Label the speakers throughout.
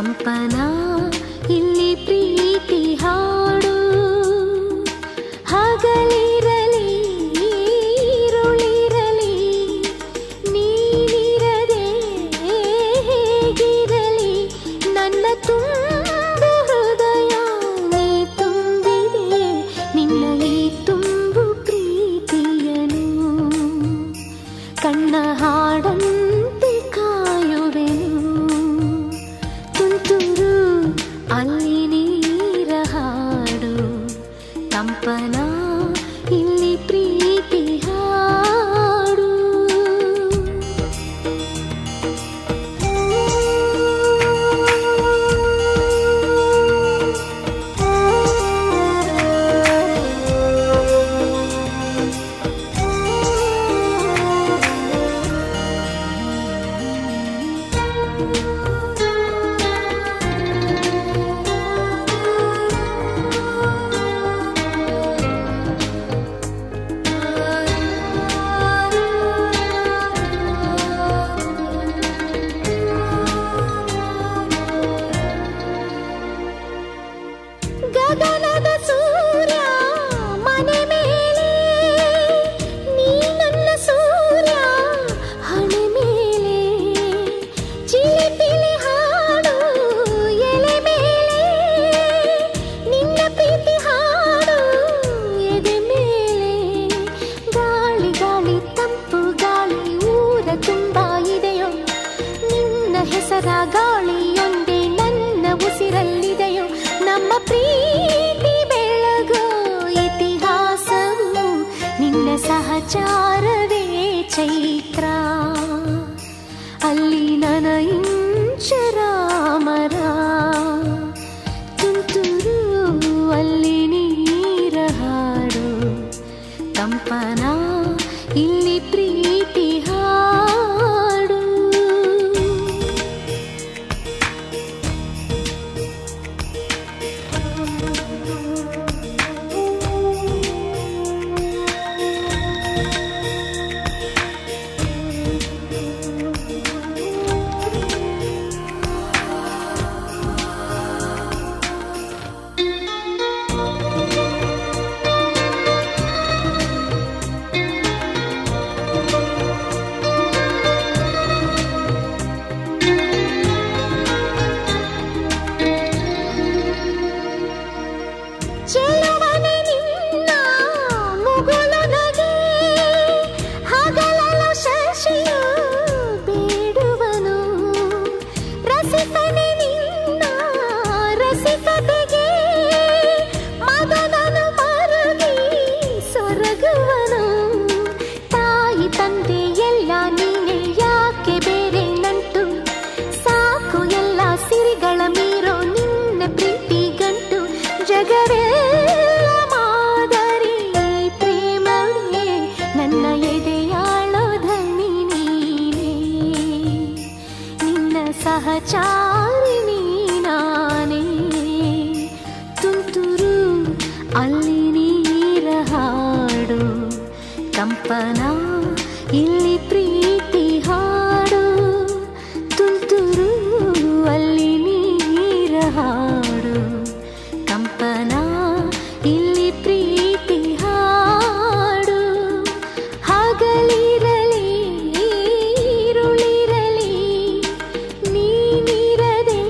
Speaker 1: ಕಂಪನ ಇಲ್ಲಿ ಪ್ರೀತಿ ಹಾಡು ಹಗಲಿರಲಿ ಈರುಳಿರಲಿ ನೀನಿರದೆ ಹೇಗಿರಲಿ ನನ್ನ ತುಂಬು ಹೃದಯ ನೀ ತುಂಬಿದೆ ನಿನ್ನ ಈ ತುಂಬು ಪ್ರೀತಿಯನು ಕಣ್ಣ ಹಾಡಂತೆ ಕಾಯುವೆನು ತುಂತುರು ಅಲ್ಲಿ ನೀರ ಹಾಡು ಕಂಪನ ಇಲ್ಲಿ ಪ್ರೀತಿ ಹಾಡು ಗಗನದ ಸೂರ್ಯ ಮನೆ ಮೇಲೆ ನೀ ನನ್ನ ಸೂರ್ಯ ಹಣೆ ಮೇಲೆ ಚಿಲಿಪಿಲಿ ಹಾಡು ಎಲೆ ಮೇಲೆ ನಿನ್ನ ಪ್ರೀತಿ ಹಾಡು ಎದೆ ಮೇಲೆ ಗಾಳಿ ಗಾಳಿ ತಂಪು ಗಾಳಿ ಊರ ತುಂಬ ಇದೆಯೋ ನಿನ್ನ ಹೆಸರ ಗಾಳಿಯೊಂದೇ ನನ್ನ ಉಸಿರಲ್ಲಿದೆಯೋ ನಮ್ಮ ಪ್ರೀತಿ ಬೆಳಗೋ ಇತಿಹಾಸವು ನಿನ್ನ ಸಹಚಾರವೇ ಚೈತ್ರ ಅಲ್ಲಿ ನನ ಇಂಚರ ಮರ ತುಂತುರು ಅಲ್ಲಿ ನೀರ ಹಾಡು ಕಂಪನ ಇಲ್ಲಿ ಪ್ರೀತಿ ಹಾಡು ಚೆಲುವನೆ ನಿನ್ನ ಮುಗುಳು ನಗೆ ಹಗಲಲು ಶಶಿಯು ಬೇಡುವನು ರಸಿಕನೆ ನಿನ್ನ ರಸಿಕತೆಗೆ ಮದನನು ಮರುಗಿ ಸೊರಗುವನು ತಾಯಿ ತಂದೆ ಎಲ್ಲ ನೀನೆ ಯಾಕೆ ಬೇರೆ ನಂಟು ಸಾಕು ಎಲ್ಲ ಸಿರಿಗಳ ಮೀರೋ ನಿನ್ನ ಪ್ರೀತಿ ಗಂಟು ಜಗವೆಲ್ಲ ಮಾದರಿ ಪ್ರೇಮವೇ ನನ್ನ ಎದೆಯಾಳೋ ಧನಿ ನೀನೇ ನಿನ್ನ ಸಹಚಾರಿ ನೀನಾನೇ ತುಂತುರು ಅಲ್ಲಿ ನೀರ ಹಾಡು ಕಂಪನ ಇಲ್ಲಿ ಪ್ರೀತಿ ಹಾಡು ತುಂತುರು ಅಲ್ಲಿ ನೀರ ಹಾಡು ಕಂಪನ ಇಲ್ಲಿ ಪ್ರೀತಿ ಹಾಡು ಹಗಲಿರಲಿ ಈರುಳಿರಲಿ ನೀನಿರದೆ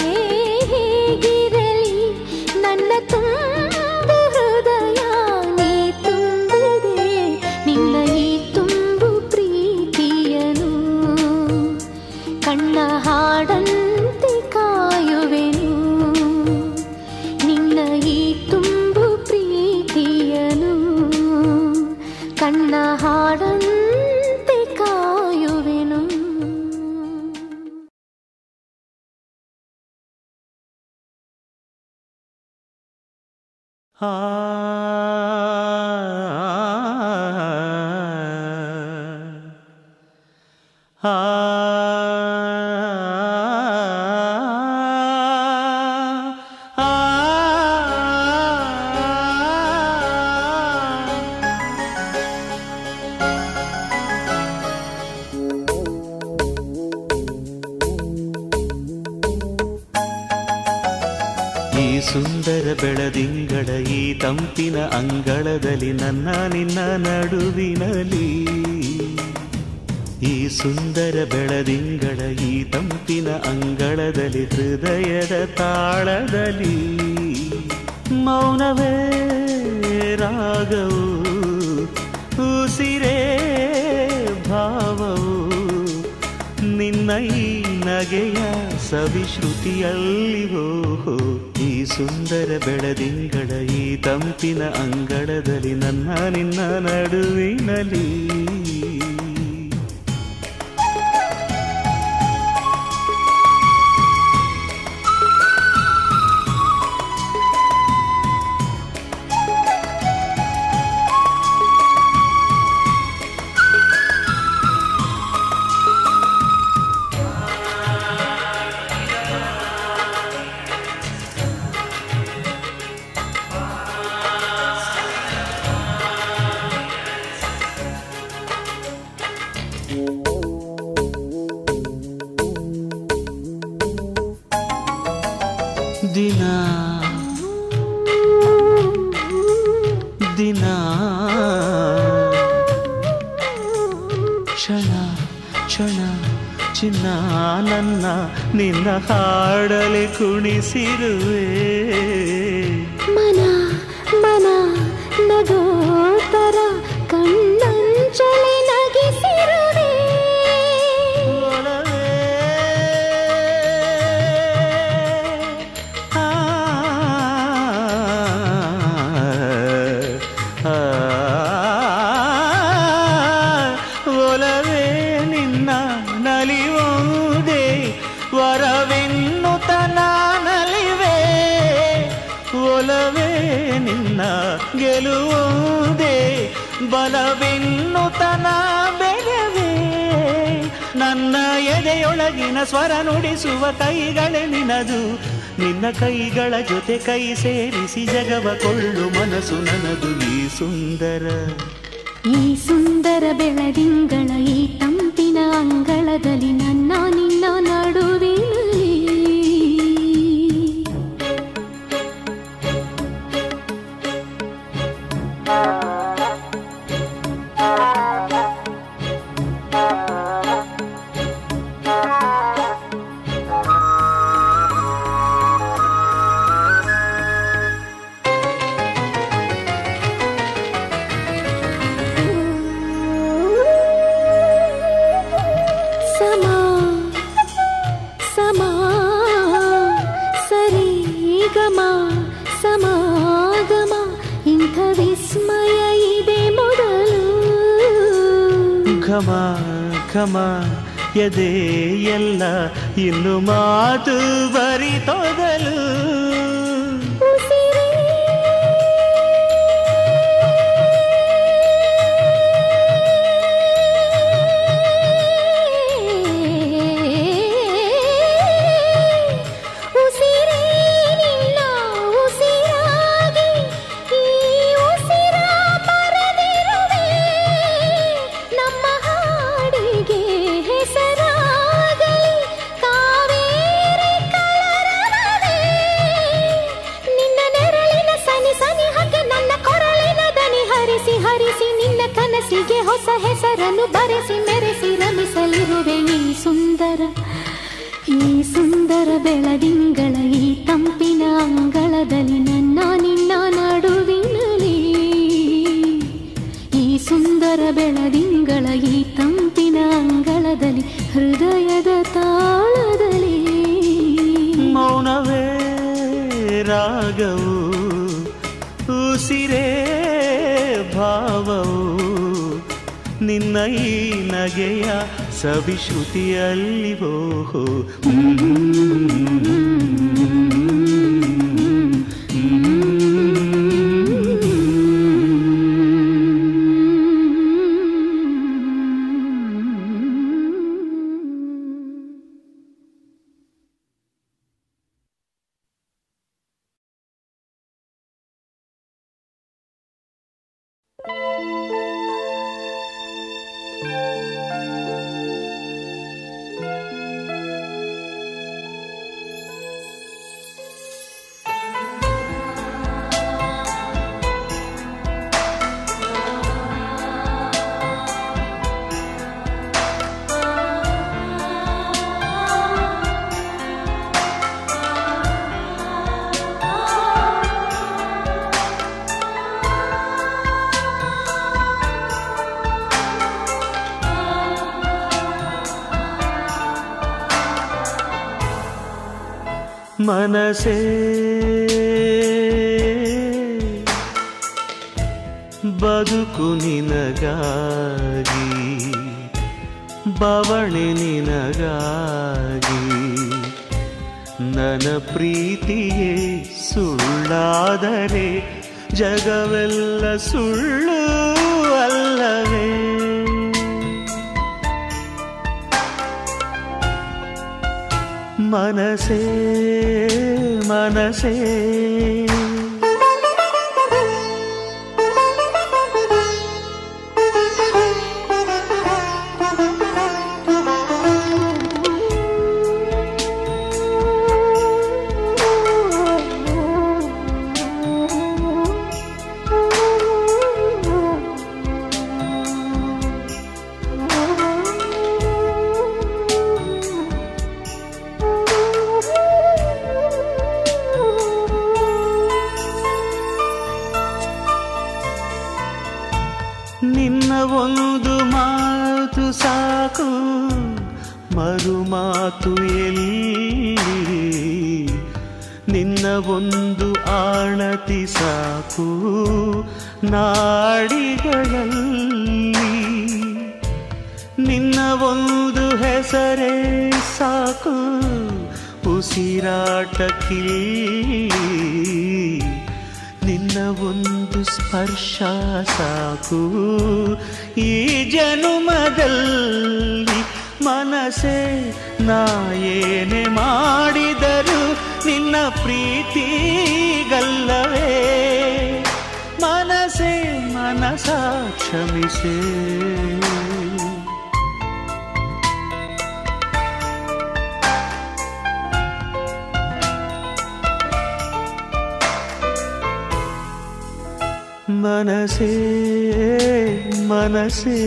Speaker 1: ಹೇಗಿರಲಿ ನನ್ನ ತುಂಬು ಹೃದಯ ನೀ ತುಂಬಿದೆ ನಿನ್ನ ಈ ತುಂಬು ಪ್ರೀತಿಯನು ಕಣ್ಣ ಹಾಡಂತೆ ಕಾಯುವೆನು ನಿನ್ನ ಈ ತುಂಬು ಪ್ರೀತಿಯನು ಕಣ್ಣ ಹಾಡಂತೆ ಕಾಯುವೆನು
Speaker 2: ಆ ಆ
Speaker 1: ಆ
Speaker 2: ಸುಂದರ ಬೆಳದಿಂಗಳ ಈ ತಂಪಿನ ಅಂಗಳದಲ್ಲಿ ನನ್ನ ನಿನ್ನ ನಡುವಿನಲ್ಲಿ ಈ ಸುಂದರ ಬೆಳದಿಂಗಳ ಈ ತಂಪಿನ ಅಂಗಳದಲ್ಲಿ ಹೃದಯದ ತಾಳದಲ್ಲಿ ಮೌನವೇ ರಾಗವು ಉಸಿರೇ ಭಾವವು ನಿನ್ನ ಈ ನಗೆಯ ಸವಿಶ್ರುತಿಯಲ್ಲಿ ಓಹೋ ಈ ಸುಂದರ ಬೆಳದಿಂಗಳ ಈ ತಂಪಿನ ಅಂಗಳದಲ್ಲಿ ನನ್ನ ನಿನ್ನ ನಡುವಿನಲ್ಲಿ ದಿನ ದಿನ ಕ್ಷಣ ಕ್ಷಣ ಚಿನ್ನ ನನ್ನ ನಿನ್ನ ಹಾಡಲಿ ಕುಣಿಸಿರುವೆ
Speaker 1: ಮನ ಮನ ನಗೋತರ ಕಣ್ಣಂಚಲಿ ನಗಿಸಿರುವೆ
Speaker 2: ಒಲವೇ ಆ, ಆ, ಒಲವೇ ನಿನ್ನ ನಲಿಯುವುದೇ ವರವೆನ್ನುತ್ತ ನಲಿವೆ ಒಲವೇ ನಿನ್ನ ಗೆಲುವುದೇ ಬಲವೆನ್ನುತ್ತ ಬೆಳವೇ ನನ್ನ ಎದೆಯೊಳಗಿನ ಸ್ವರ ನುಡಿಸುವ ಕೈಗಳೇ ನಿನದು ನಿನ್ನ ಕೈಗಳ ಜೊತೆ ಕೈ ಸೇರಿಸಿ ಜಗವ ಕೊಳ್ಳು ಮನಸ್ಸು ನನದು ಈ ಸುಂದರ
Speaker 1: ಈ ಸುಂದರ ಬೆಳದಿಂಗಳ ಈ ತಂಪಿನ ಅಂಗಳದಲ್ಲಿ ನನ್ನ ನಿನ್ನ ನಡುವಿನಲ್ಲಿ ಸಮಾ ಸಮಾ ಸರಿ ಗಮ ಸಮಾಗಮ ಇಂಥ ವಿಸ್ಮಯ ಇದೆ ಮೊದಲು
Speaker 2: ಘಮ ಘಮ ಎದೆ ಎಲ್ಲ ಇನ್ನು ಮಾತು ಬರಿತೊದಲು
Speaker 1: ಉಸಿರೇ ಉಸಿರೇ ನಿನ್ನ ಉಸಿರಾಗಿ ಈ ಉಸಿರ ಮರೆದಿರುವೆ ನಮ್ಮ ಹಾಡಿಗೆ ಹೆಸರಾಗಲಿ ಕಾವೇರಿ ಕಲರವವೇ ನಿನ್ನ ನೆರಳಿನ ಸನಿ ಸನಿ ಹಾಗೆ ನನ್ನ ಕೊರಳಿನ ದನಿ ಹರಿಸಿ ಹರಿಸಿ ನಿನ್ನ ಕನಸಿಗೆ ಹೊಸ ಹೆಸರನ್ನು ಬರೆಸಿ ಮೆರೆಸಿ ರಮಿಸಲಿರುವೆ ಈ ಸುಂದರ ಈ ಸುಂದರ ಬೆಳದಿಂಗಳ ಈ ತಂಪಿನ ಅಂಗಳದಲ್ಲಿ ನನ್ನ ನಿನ್ನ ನಡುವಿನಲ್ಲಿ ಈ ಸುಂದರ ಬೆಳದಿಂಗಳ ಈ ತಂಪಿನ ಅಂಗಳದಲ್ಲಿ ಹೃದಯದ ತಾಳದಲ್ಲಿ
Speaker 2: ಮೌನವೇ ರಾಗವು ಉಸಿರೇ ಭಾವವು ನಿನ್ನ ಈ ನಗೆಯ ಸವಿಶ್ರುತಿಯಲ್ಲಿ ಓಹೋ ಮನಸೇ ಬದುಕು ನಿನಗಾಗಿ ಬವಣೆ ನಿನಗಾಗಿ ನನ್ನ ಪ್ರೀತಿಯೇ ಸುಳ್ಳಾದರೆ ಜಗವೆಲ್ಲ ಸುಳ್ಳು ಅಲ್ಲವೇ ಮನಸೇ ಮನಸೇ ನಿನ್ನ ಒಂದು ಮಾತು ಸಾಕು ಮರು ಮಾತು ಎಲ್ಲಿ ನಿನ್ನ ಒಂದು ಆಣತಿ ಸಾಕು ನಾಡಿಗಳಲ್ಲಿ ನಿನ್ನ ಒಂದು ಹೆಸರೇ ಸಾಕು ಉಸಿರಾಟಕ್ಕಿಲ್ಲಿ ನಿನ್ನ ಒಂದು ಸ್ಪರ್ಶ ಸಾಕು ಈ ಜನುಮದಲ್ಲಿ ಮನಸ್ಸೇ ನಾ ಏನೇ ಮಾಡಿದರು ನಿನ್ನ ಪ್ರೀತಿಗಲ್ಲವೇ ಮನಸ್ಸೇ ಮನಸ ಕ್ಷಮಿಸೇ ಮನಸೇ ಮನಸೇ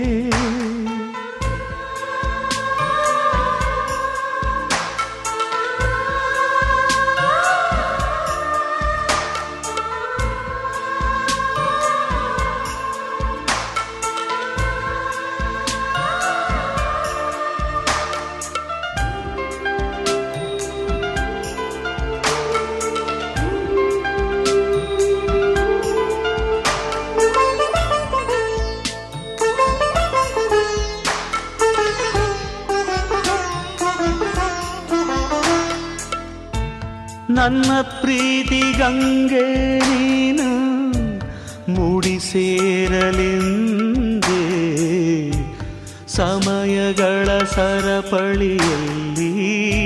Speaker 2: ನನ್ನ ಪ್ರೀತಿ ಗಂಗೆ ನೀನು ಮೂಡಿ ಸೇರಲೆಂದೇ ಸಮಯಗಳ ಸರಪಳಿಯಲ್ಲಿ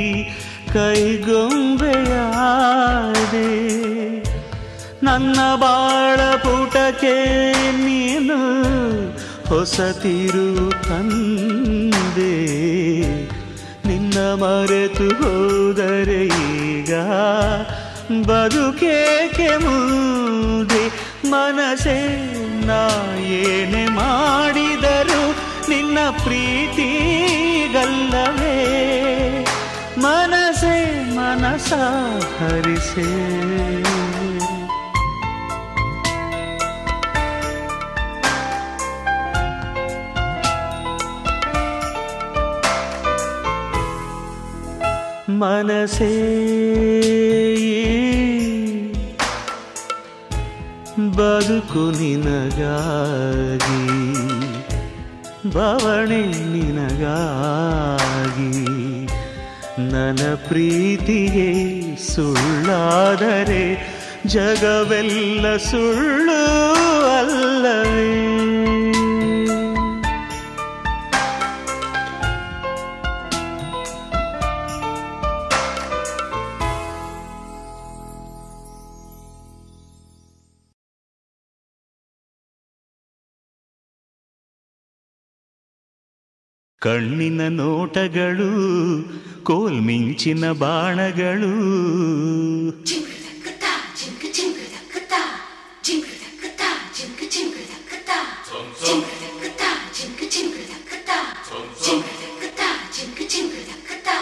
Speaker 2: ಕೈಗೊಂಬೆಯಾದೆ ನನ್ನ ಬಾಳ ಪುಟಕ್ಕೆ ನೀನು ಹೊಸತಿರು ತಂದೆ ನಿನ್ನ ಮರೆತು ಹೋದರೆ ಈಗ ಬದುಕೇಕೆ ಮುಂದೆ ಮನಸೇ ನಾ ಏನೇ ಮಾಡಿದರು ನಿನ್ನ ಪ್ರೀತಿಗಲ್ಲವೇ ಮನಸೇ ಮನಸ ಹರಿಸೇ ಮನಸೇ ಬದುಕು ನಿನಗಾಗಿ ಬವಣೆ ನಿನಗಾಗಿ ನನ್ನ ಪ್ರೀತಿಗೆ ಸುಳ್ಳಾದರೆ ಜಗವೆಲ್ಲ ಸುಳ್ಳು ಅಲ್ಲವೇ ಕಣ್ಣಿನ ನೋಟಗಳು ಕೋಲ್ಮಿಂಚಿನ ಬಾಣಗಳು
Speaker 3: 징글다크다 징글 징글다크다 징글다크다 징글 징글다크다 징글다크다 징글 징글다크다 징글다크다 징글 징글다크다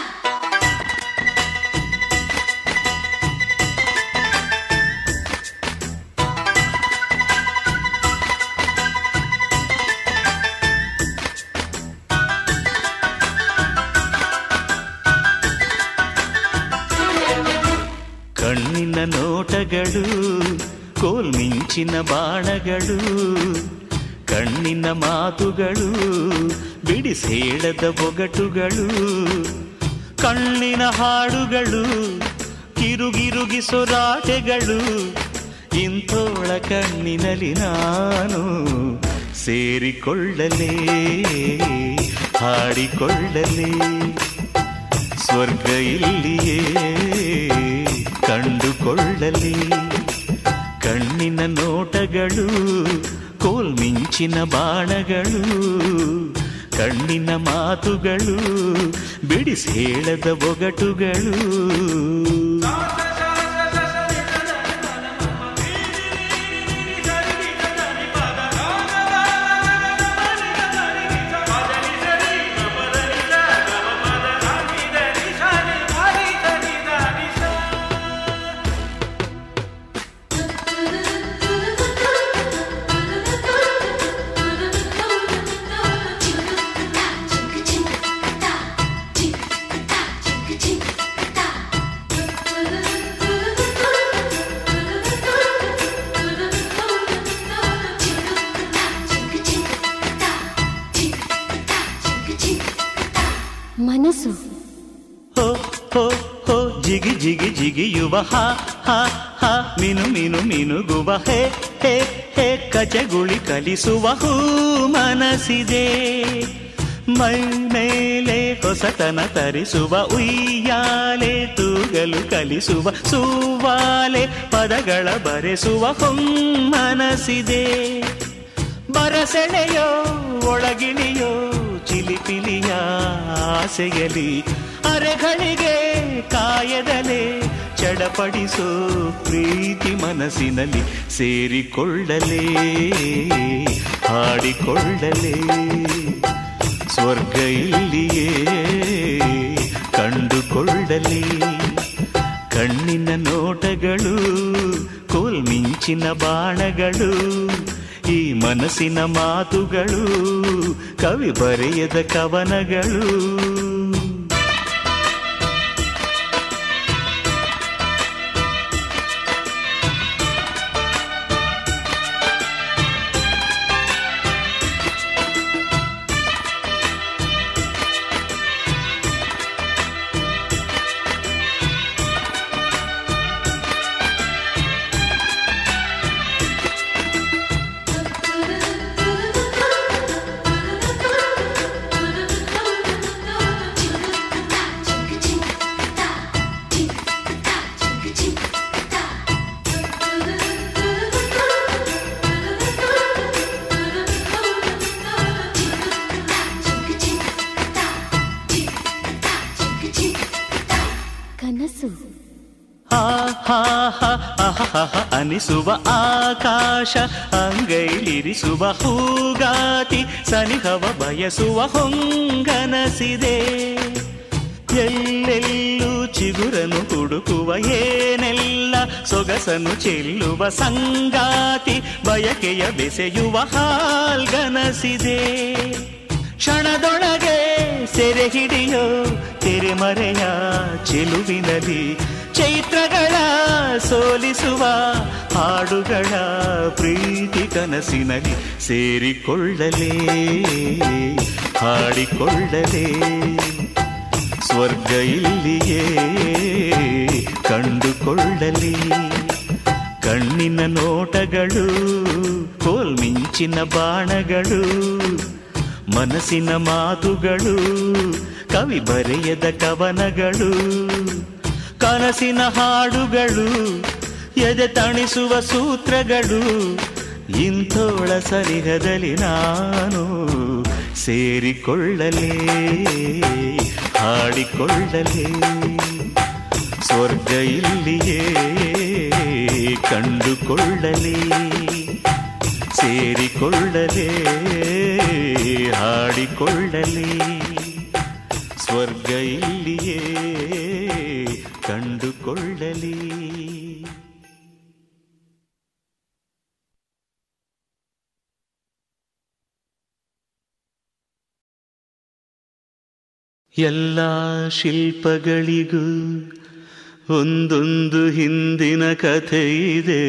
Speaker 1: ಿ
Speaker 2: ನೋಟಗಳು ಕೋಲ್ಮಿಂಚಿನ ಬಾಣಗಳು ಕಣ್ಣಿನ ಮಾತುಗಳು ಬಿಡಿಸೇಳದ ಬೊಗಟುಗಳು ಕಣ್ಣಿನ ಹಾಡುಗಳು ಕಿರುಗಿರುಗಿಸೊರಾಟೆಗಳು ಇಂಥೋಳ ಕಣ್ಣಿನಲ್ಲಿ ನಾನು ಸೇರಿಕೊಳ್ಳಲೇ ಹಾಡಿಕೊಳ್ಳಲೇ ಸ್ವರ್ಗ ಇಲ್ಲಿಯೇ ಕಂಡುಕೊಳ್ಳಲಿ ಕಣ್ಣಿನ ನೋಟಗಳು ಕೋಲ್ಮಿಂಚಿನ ಬಾಣಗಳು ಕಣ್ಣಿನ ಮಾತುಗಳು ಬಿಡಿಸಿ ಹೇಳದ ಬೊಗಟುಗಳು
Speaker 1: ಮನಸ್ಸು
Speaker 2: ಹೋ ಹೋ ಹೋ ಜಿಗಿ ಜಿಗಿ ಜಿಗಿಯುವ ಹ ಹ ಹ ಮಿನು ಮಿನು ಮಿನುಗುವ ಹೇ ಹೇ ಹೇ ಕಚಗುಳಿ ಕಲಿಸುವ ಹೂ ಮನಸ್ಸಿದೆ ಮೈ ಮೇಲೆ ಹೊಸತನ ತರಿಸುವ ಉಯ್ಯಾಲೆ ತೂಗಲು ಕಲಿಸುವ ಸೂವಾಲೆ ಪದಗಳ ಬರೆಸುವ ಹೊಮ್ಮನಸಿದೆ ಬರಸೆಳೆಯೋ ಒಳಗಿಳಿಯೋ ಚಿಲಿಪಿಲಿಯ ಆಸೆಯಲಿ ಅರೆಗಳಿಗೆ ಕಾಯದಲೆ ಚಡಪಡಿಸೋ ಪ್ರೀತಿ ಮನಸ್ಸಿನಲ್ಲಿ ಸೇರಿಕೊಳ್ಳಲೇ ಹಾಡಿಕೊಳ್ಳಲೇ ಸ್ವರ್ಗ ಇಲ್ಲಿಯೇ ಕಂಡುಕೊಳ್ಳಲಿ ಕಣ್ಣಿನ ನೋಟಗಳು ಕೋಲ್ಮಿಂಚಿನ ಬಾಣಗಳು ಈ ಮನಸ್ಸಿನ ಮಾತುಗಳು ಕವಿ ಬರೆಯದ ಕವನಗಳು
Speaker 1: ಕನಸು
Speaker 2: ಹಾ ಹಾ ಹಾ ಅಹಹ ಅನಿಸುವ ಆಕಾಶ ಅಂಗೈಲಿರಿಸುವ ಹೂಗಾತಿ ಸನಿಹವ ಬಯಸುವ ಹೊಂಗನಸಿದೆ ಎಲ್ಲೆಲ್ಲೂ ಚಿಗುರನು ಹುಡುಕುವ ಏನೆಲ್ಲ ಸೊಗಸನು ಚೆಲ್ಲುವ ಸಂಗಾತಿ ಬಯಕೆಯ ಬೆಸೆಯುವ ಹಾಲ್ಗನಸಿದೆ ಕ್ಷಣದೊಳಗೆ ಸೆರೆ ಹಿಡಿಯೋ ತೆರೆಮರೆಯ ಚೆಲುವಿನಲ್ಲಿ ಚೈತ್ರಗಳ ಸೋಲಿಸುವ ಹಾಡುಗಳ ಪ್ರೀತಿ ಕನಸಿನಲ್ಲಿ ಸೇರಿಕೊಳ್ಳಲೇ ಹಾಡಿಕೊಳ್ಳಲೇ ಸ್ವರ್ಗ ಇಲ್ಲಿಯೇ ಕಂಡುಕೊಳ್ಳಲಿ ಕಣ್ಣಿನ ನೋಟಗಳು ಕೋಲ್ಮಿಂಚಿನ ಬಾಣಗಳು ಮನಸ್ಸಿನ ಮಾತುಗಳು ಕವಿ ಬರೆಯದ ಕವನಗಳು ಕನಸಿನ ಹಾಡುಗಳು ಎದೆ ತಣಿಸುವ ಸೂತ್ರಗಳು ಇಂಥೋಳ ಸರಿಹದಲ್ಲಿ ನಾನು ಸೇರಿಕೊಳ್ಳಲೇ ಹಾಡಿಕೊಳ್ಳಲೇ ಸ್ವರ್ಗ ಇಲ್ಲಿಯೇ ಕಂಡುಕೊಳ್ಳಲೇ ಸೇರಿಕೊಳ್ಳಲೇ ಹಾಡಿಕೊಳ್ಳಲೇ ಸ್ವರ್ಗ ಇಲ್ಲಿಯೇ ಕಂಡುಕೊಳ್ಳಲಿ ಎಲ್ಲ ಶಿಲ್ಪಗಳಿಗೂ ಒಂದೊಂದು ಹಿಂದಿನ ಕಥೆ ಇದೆ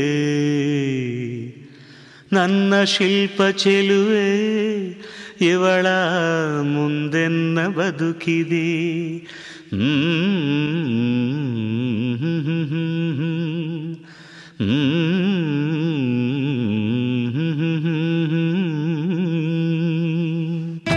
Speaker 2: ನನ್ನ ಶಿಲ್ಪ ಚೆಲುವೆ ಇವಳ ಮುಂದೆನ್ನ ಬದುಕಿದೆ ಹ್ಮ್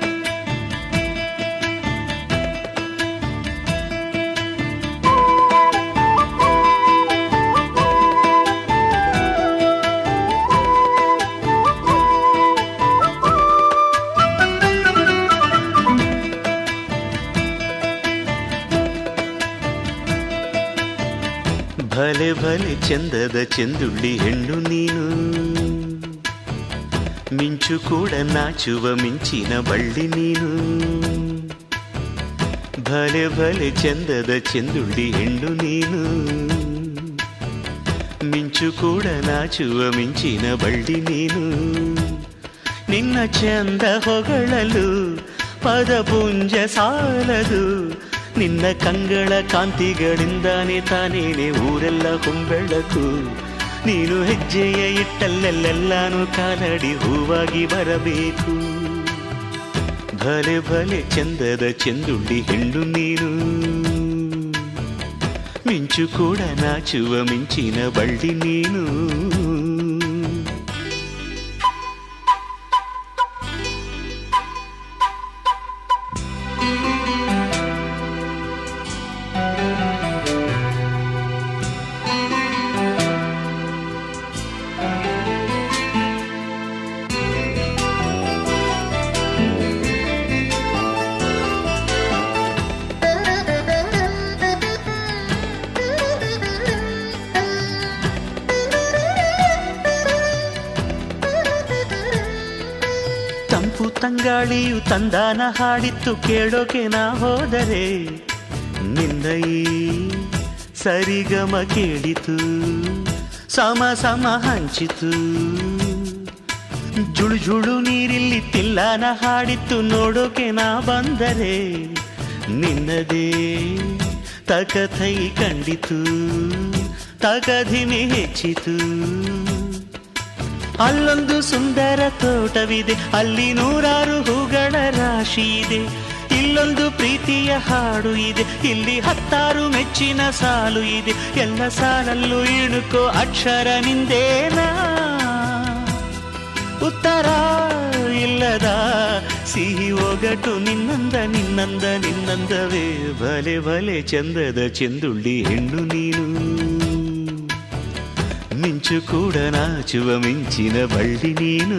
Speaker 2: ಭಲೆ ಭಲೆ ಚಂದದ ಚೆಂದುಳ್ಳಿ ಹೆಣ್ಣು ನೀನು ಮಿಂಚು ಕೂಡ ನಾಚುವ ಮಿಂಚಿನ ಬಳ್ಳಿ ನೀನು ಭಲೆ ಭಲೆ ಚಂದದ ಚೆಂದುಳ್ಳಿ ಹೆಣ್ಣು ನೀನು ಮಿಂಚು ಕೂಡ ನಾಚುವ ಮಿಂಚಿನ ಬಳ್ಳಿ ನೀನು ನಿನ್ನ ಚಂದ ಹೊಗಳಲು ಪದಪುಂಜ ಸಾಲದು ನಿನ್ನ ಕಂಗಳ ಕಾಂತಿಗಳಿಂದಾನೆ ತಾನೇನೆ ಊರೆಲ್ಲ ಹೊಂಬೆಳಕು ನೀನು ಹೆಜ್ಜೆಯ ಇಟ್ಟಲ್ಲೆಲ್ಲೆಲ್ಲಾನು ಕಾಲಡಿ ಹೂವಾಗಿ ಬರಬೇಕು ಭಲೆ ಭಲೆ ಚಂದದ ಚೆಂದುಳ್ಳಿ ಹೆಣ್ಣು ನೀನು ಮಿಂಚು ಕೂಡ ನಾಚುವ ಮಿಂಚಿನ ಬಳ್ಳಿ ನೀನು ತಂಪು ತಂಗಾಳಿಯು ತಂದಾನ ಹಾಡಿತ್ತು ಕೇಳೋಕೆ ನಾ ಹೋದರೆ ನಿನ್ನ ಈ ಸರಿಗಮ ಕೇಳಿತು ಸಮ ಸಮ ಹಂಚಿತು ಜುಳು ಜುಳು ನೀರಿಲ್ಲಿ ತಿಲ್ಲಾನ ಹಾಡಿತ್ತು ನೋಡೋಕೆ ನಾ ಬಂದರೆ ನಿನ್ನದೇ ತಕಥೈ ಕಂಡಿತು ತಗಧಿಮೆ ಹೆಚ್ಚಿತು ಅಲ್ಲೊಂದು ಸುಂದರ ತೋಟವಿದೆ ಅಲ್ಲಿ ನೂರಾರು ಹೂಗಳ ರಾಶಿ ಇದೆ ಇಲ್ಲೊಂದು ಪ್ರೀತಿಯ ಹಾಡು ಇದೆ ಇಲ್ಲಿ ಹತ್ತಾರು ಮೆಚ್ಚಿನ ಸಾಲು ಇದೆ ಎಲ್ಲ ಸಾಲಲ್ಲೂ ಇಣುಕೋ ಅಕ್ಷರ ನಿಂದೇನಾ ಉತ್ತರ ಇಲ್ಲದ ಸಿಹಿ ಒಗಟು ನಿನ್ನಂದ ನಿನ್ನಂದ ನಿನ್ನಂದವೇ ಬಲೆ ಬಲೆ ಚಂದದ ಚೆಂದುಳ್ಳಿ ಹೆಣ್ಣು ನೀನು ಮಿಂಚು ಕೂಡ ನಾಚುವ ಮಿಂಚಿನ ಬಳ್ಳಿ ನೀನು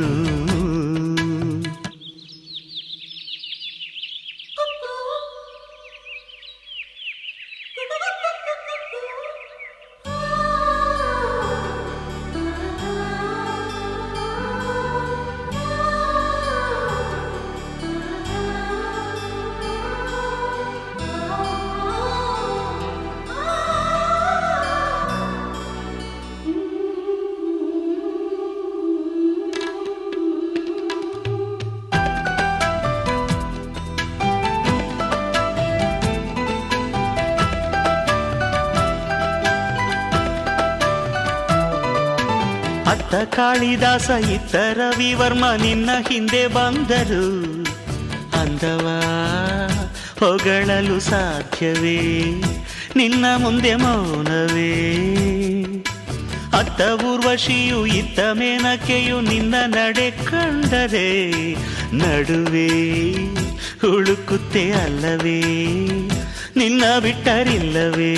Speaker 2: ಅತ್ತ ಕಾಳಿದಾಸ ಇತ್ತ ರವಿವರ್ಮ ನಿನ್ನ ಹಿಂದೆ ಬಂದರು ಅಂದವ ಹೊಗಳಲು ಸಾಧ್ಯವೇ ನಿನ್ನ ಮುಂದೆ ಮೌನವೇ ಅತ್ತ ಊರ್ವಶಿಯು ಇತ್ತ ಮೇನಕೆಯು ನಿನ್ನ ನಡೆ ಕಂಡರೆ ನಡುವೆ ಹುಡುಕುತ್ತೆ ಅಲ್ಲವೇ ನಿನ್ನ ಬಿಟ್ಟರಿಲ್ಲವೇ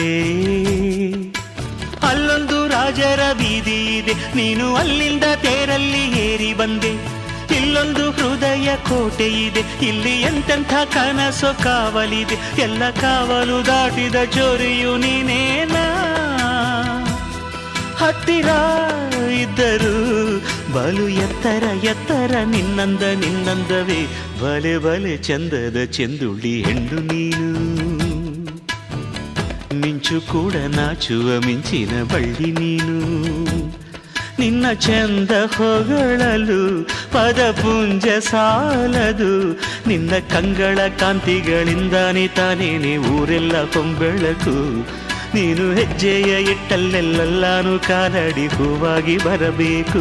Speaker 2: ಅಲ್ಲೊಂದು ರಾಜರ ಬೀದಿ ಇದೆ ನೀನು ಅಲ್ಲಿಂದ ತೇರಲ್ಲಿ ಏರಿ ಬಂದೆ ಇಲ್ಲೊಂದು ಹೃದಯ ಕೋಟೆ ಇದೆ ಇಲ್ಲಿ ಎಂತೆಂಥ ಕನಸು ಕಾವಲಿದೆ ಎಲ್ಲ ಕಾವಲು ದಾಟಿದ ಚೋರಿಯು ನೀನೇನಾ ಹತ್ತಿರ ಇದ್ದರು ಬಲು ಎತ್ತರ ಎತ್ತರ ನಿನ್ನಂದ ನಿನ್ನಂದವೇ ಬಲೆ ಬಲೆ ಚಂದದ ಚೆಂದುಳ್ಳಿ ಹೆಣ್ಣು ನೀನು ಮಿಂಚು ಕೂಡ ನಾಚುವ ಮಿಂಚಿನ ಬಳ್ಳಿ ನೀನು ನಿನ್ನ ಚಂದ ಹೊಗಳಲು ಪದಪುಂಜ ಸಾಲದು ನಿನ್ನ ಕಂಗಳ ಕಾಂತಿಗಳಿಂದಾನೆ ತಾನೇನೆ ಊರೆಲ್ಲ ಹೊಂಬೆಳಕು ನೀನು ಹೆಜ್ಜೆಯ ಇಟ್ಟಲ್ಲೆಲ್ಲೆಲ್ಲಾನು ಕಾಲಡಿ ಹೂವಾಗಿ ಬರಬೇಕು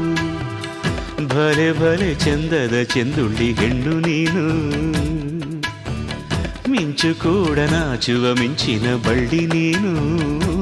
Speaker 2: ಭಲೆ ಭಲೆ ಚಂದದ ಚೆಂದುಳ್ಳಿ ಹೆಣ್ಣು ನೀನು ಮಿಂಚು ಕೂಡ ನಾಚುವ ಮಿಂಚಿನ ಬಳ್ಳಿ ನೀನು